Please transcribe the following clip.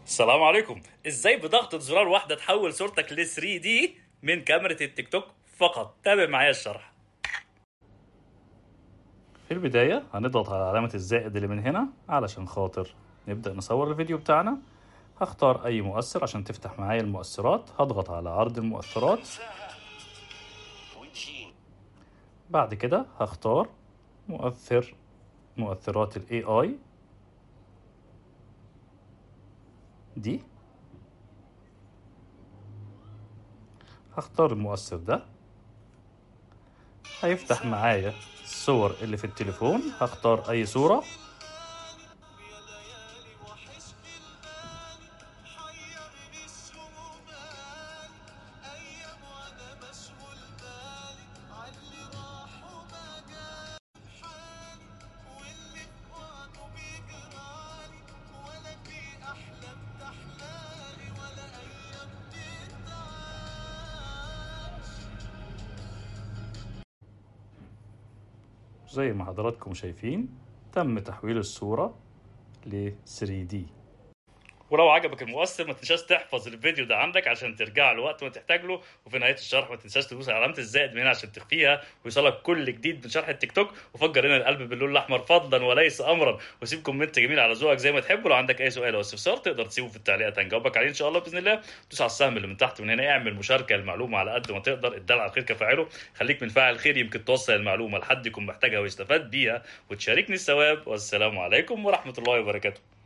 السلام عليكم ازاي بضغطة زرار واحدة تحول صورتك ل 3 دي من كاميرا التيك توك فقط تابع معايا الشرح في البداية هنضغط على علامة الزائد اللي من هنا علشان خاطر نبدأ نصور الفيديو بتاعنا هختار أي مؤثر عشان تفتح معايا المؤثرات هضغط على عرض المؤثرات بعد كده هختار مؤثر مؤثرات ال AI دي هختار المؤثر ده هيفتح معايا الصور اللي في التليفون هختار اي صورة زي ما حضراتكم شايفين تم تحويل الصورة ل 3D ولو عجبك المؤثر ما تنساش تحفظ الفيديو ده عندك عشان ترجع له وقت ما تحتاج له وفي نهايه الشرح ما تنساش تدوس على علامه الزائد من هنا عشان تخفيها ويوصلك كل جديد من شرح التيك توك وفجر هنا القلب باللون الاحمر فضلا وليس امرا وسيب كومنت جميل على ذوقك زي ما تحب ولو عندك اي سؤال او استفسار تقدر تسيبه في التعليقات هنجاوبك عليه ان شاء الله باذن الله دوس على السهم اللي من تحت من هنا اعمل مشاركه المعلومه على قد ما تقدر الدال على الخير كفاعله خليك من فاعل خير يمكن توصل المعلومه لحد يكون محتاجها ويستفاد بيها وتشاركني الثواب والسلام عليكم ورحمه الله وبركاته